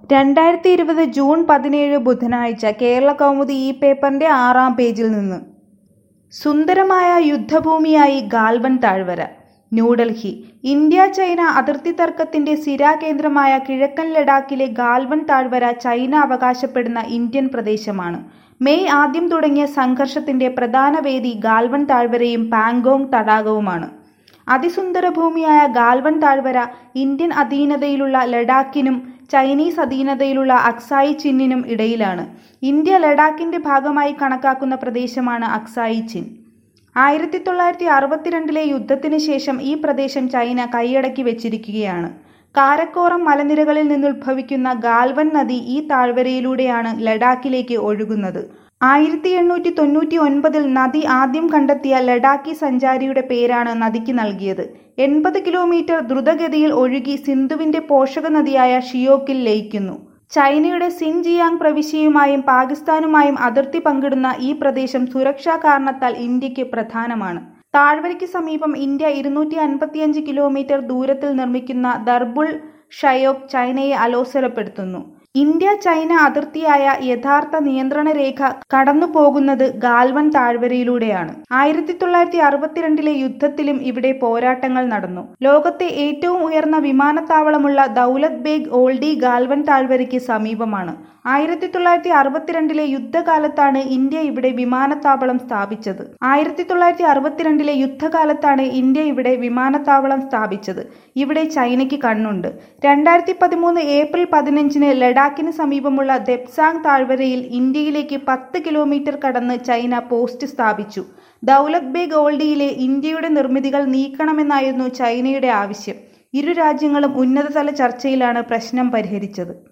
രണ്ടായിരത്തി ഇരുപത് ജൂൺ പതിനേഴ് ബുധനാഴ്ച കേരള കൗമുദി ഈ പേപ്പറിന്റെ ആറാം പേജിൽ നിന്ന് സുന്ദരമായ യുദ്ധഭൂമിയായി ഗാൽവൻ താഴ്വര ന്യൂഡൽഹി ഇന്ത്യ ചൈന അതിർത്തി തർക്കത്തിന്റെ സിരാകേന്ദ്രമായ കിഴക്കൻ ലഡാക്കിലെ ഗാൽവൻ താഴ്വര ചൈന അവകാശപ്പെടുന്ന ഇന്ത്യൻ പ്രദേശമാണ് മെയ് ആദ്യം തുടങ്ങിയ സംഘർഷത്തിന്റെ പ്രധാന വേദി ഗാൽവൻ താഴ്വരയും പാങ്കോങ് തടാകവുമാണ് അതിസുന്ദര ഭൂമിയായ ഗാൽവൻ താഴ്വര ഇന്ത്യൻ അധീനതയിലുള്ള ലഡാക്കിനും ചൈനീസ് അധീനതയിലുള്ള അക്സായി ചിന്നിനും ഇടയിലാണ് ഇന്ത്യ ലഡാക്കിന്റെ ഭാഗമായി കണക്കാക്കുന്ന പ്രദേശമാണ് അക്സായി ചിൻ ആയിരത്തി തൊള്ളായിരത്തി അറുപത്തിരണ്ടിലെ യുദ്ധത്തിന് ശേഷം ഈ പ്രദേശം ചൈന കൈയടക്കി വെച്ചിരിക്കുകയാണ് കാരക്കോറം മലനിരകളിൽ നിന്നുത്ഭവിക്കുന്ന ഗാൽവൻ നദി ഈ താഴ്വരയിലൂടെയാണ് ലഡാക്കിലേക്ക് ഒഴുകുന്നത് ആയിരത്തി എണ്ണൂറ്റി തൊണ്ണൂറ്റി ഒൻപതിൽ നദി ആദ്യം കണ്ടെത്തിയ ലഡാക്കി സഞ്ചാരിയുടെ പേരാണ് നദിക്ക് നൽകിയത് എൺപത് കിലോമീറ്റർ ദ്രുതഗതിയിൽ ഒഴുകി സിന്ധുവിന്റെ പോഷക നദിയായ ഷിയോക്കിൽ ലയിക്കുന്നു ചൈനയുടെ സിൻജിയാങ് പ്രവിശ്യയുമായും പാകിസ്ഥാനുമായും അതിർത്തി പങ്കിടുന്ന ഈ പ്രദേശം സുരക്ഷാ കാരണത്താൽ ഇന്ത്യക്ക് പ്രധാനമാണ് താഴ്വരയ്ക്ക് സമീപം ഇന്ത്യ ഇരുന്നൂറ്റി അൻപത്തിയഞ്ച് കിലോമീറ്റർ ദൂരത്തിൽ നിർമ്മിക്കുന്ന ദർബുൾ ഷയോക്ക് ചൈനയെ അലോസരപ്പെടുത്തുന്നു ഇന്ത്യ ചൈന അതിർത്തിയായ യഥാർത്ഥ നിയന്ത്രണ രേഖ കടന്നു പോകുന്നത് ഗാൽവൻ താഴ്വരയിലൂടെയാണ് ആയിരത്തി തൊള്ളായിരത്തി അറുപത്തിരണ്ടിലെ യുദ്ധത്തിലും ഇവിടെ പോരാട്ടങ്ങൾ നടന്നു ലോകത്തെ ഏറ്റവും ഉയർന്ന വിമാനത്താവളമുള്ള ദൗലത് ബേഗ് ഓൾഡി ഗാൽവൻ താഴ്വരയ്ക്ക് സമീപമാണ് ആയിരത്തി തൊള്ളായിരത്തി അറുപത്തിരണ്ടിലെ യുദ്ധകാലത്താണ് ഇന്ത്യ ഇവിടെ വിമാനത്താവളം സ്ഥാപിച്ചത് ആയിരത്തി തൊള്ളായിരത്തി അറുപത്തിരണ്ടിലെ യുദ്ധകാലത്താണ് ഇന്ത്യ ഇവിടെ വിമാനത്താവളം സ്ഥാപിച്ചത് ഇവിടെ ചൈനയ്ക്ക് കണ്ണുണ്ട് രണ്ടായിരത്തി പതിമൂന്ന് ഏപ്രിൽ പതിനഞ്ചിന് ലഡാക്കിന് സമീപമുള്ള ദെപ്സാങ് താഴ്വരയിൽ ഇന്ത്യയിലേക്ക് പത്ത് കിലോമീറ്റർ കടന്ന് ചൈന പോസ്റ്റ് സ്ഥാപിച്ചു ദൗലത് ബേഗ് ഓൾഡിയിലെ ഇന്ത്യയുടെ നിർമ്മിതികൾ നീക്കണമെന്നായിരുന്നു ചൈനയുടെ ആവശ്യം ഇരു രാജ്യങ്ങളും ഉന്നതതല ചർച്ചയിലാണ് പ്രശ്നം പരിഹരിച്ചത്